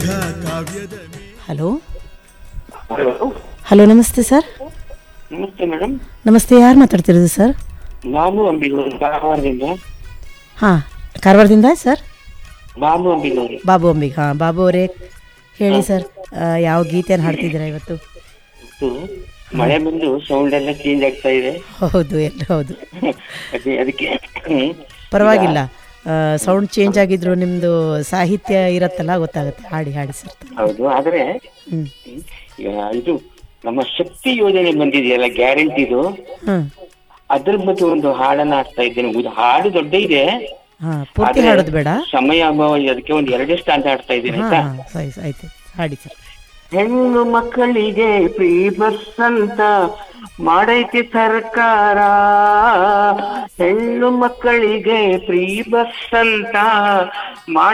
Hello hello hello ನಮಸ್ತೆ sir ನಮಸ್ತೆ madam ನಮಸ್ತೆ ಯಾರು ಮಾತಾಡ್ತಿರೋದು ಸರ್ ಬಾಬು ಅಂಬಿಗೌರು ಕಾರವಾರದಿಂದ ಹಾಂ ಕಾರವಾರದಿಂದ ಸರ್ ಬಾಬು ಅಂಬಿಗೌರು ಬಾಬು ಅಂಬಿಗ ಹಾಂ ಬಾಬು ಅವರೇ ಹೇಳಿ ಸರ್ ಆ, ಯಾವ ಗೀತೆಯನ್ನು ಹಾಡ್ತಿದ್ದೀರಾ ಇವತ್ತು ಇವತ್ತು ಮಳೆ ಬಂದು ಸೌಂಡ್ ಎಲ್ಲ ಚೇಂಜ್ ಆಗ್ತಾ ಇದೆ ಹೌದು ಎಲ್ಲ ಹೌದು ಅದೇ ಅದಕ್ಕೆ ಹ್ಮ್. ಪರವಾಗಿಲ್ಲ ಸೌಂಡ್ ಚೇಂಜ್ ಆಗಿದ್ರು ನಿಮ್ಮದು ಸಾಹಿತ್ಯ ಇರತ್ತಲ್ಲ ಗೊತ್ತಾಗುತ್ತೆ ಹಾಡಿ ಹಾಡಿ ಸರ್ ಹೌದು ಆದ್ರೆ ಹ್ಞೂ ಈಗ ಇದು ನಮ್ಮ ಶಕ್ತಿ ಯೋಜನೆ ಬಂದಿದೆಯಲ್ಲ ಗ್ಯಾರಂಟಿದು ಹಾಂ ಅದ್ರ ಬಗ್ಗೆ ಒಂದು ಹಾಡನ್ನ ಹಾಡ್ತಾ ಇದ್ದೇನೆ ಇದು ಹಾಡು ದೊಡ್ಡ ಇದೆ ಹಾಂ ಪೂರ್ತಿ ಆದ್ರೆ ಹಾಡೋದು ಬೇಡ ಸಮಯ ಅಭಾವ ಇದೆ, ಅದಕ್ಕೆ ಒಂದು ಎರಡೇ ಸ್ಟಾಂಡ್ ಹಾಡ್ತಾ ಇದ್ದೀನಿ ಹಾಂ ಆಯ್ತಾ ಹಾಂ ಸರಿ ಆಯ್ತು ಹಾಡಿ ಸರ್ ಹೆಣ್ಣು ಮಕ್ಕಳಿಗೆ ಫ್ರೀ ಬಸ್ ಅಂತ ಮಾಡೈತಿ ಸರ್ಕಾರ ಹೆಣ್ಣು ಮಕ್ಕಳಿಗೆ ಫ್ರೀ ಬಸ್ ಅಂತ ಮಾಡ